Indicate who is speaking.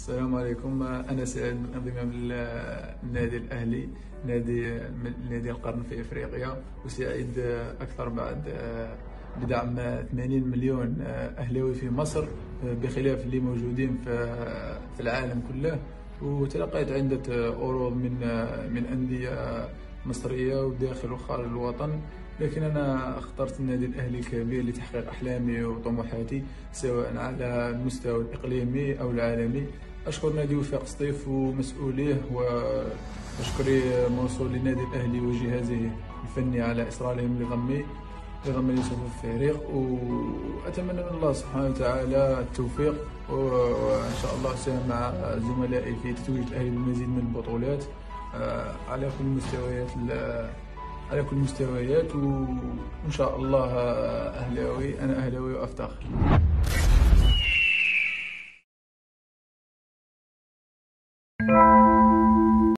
Speaker 1: السلام عليكم انا سعيد من النادي الاهلي نادي نادي القرن في افريقيا وسعيد اكثر بعد بدعم 80 مليون اهلاوي في مصر بخلاف اللي موجودين في العالم كله وتلقيت عدة عروض من من أندية مصرية وداخل وخارج الوطن لكن أنا اخترت النادي الأهلي الكبير لتحقيق أحلامي وطموحاتي سواء على المستوى الإقليمي أو العالمي أشكر نادي وفاق سطيف ومسؤوليه وتشكري موصول للنادي الأهلي وجهازه الفني على إصرارهم لضمي لضم يوسف في الفريق وأتمنى من الله سبحانه وتعالى التوفيق وإن شاء الله أساهم مع زملائي في تتويج الأهلي بالمزيد من البطولات آه، على كل المستويات على كل المستويات وان شاء الله اهلاوي انا اهلاوي وافتخر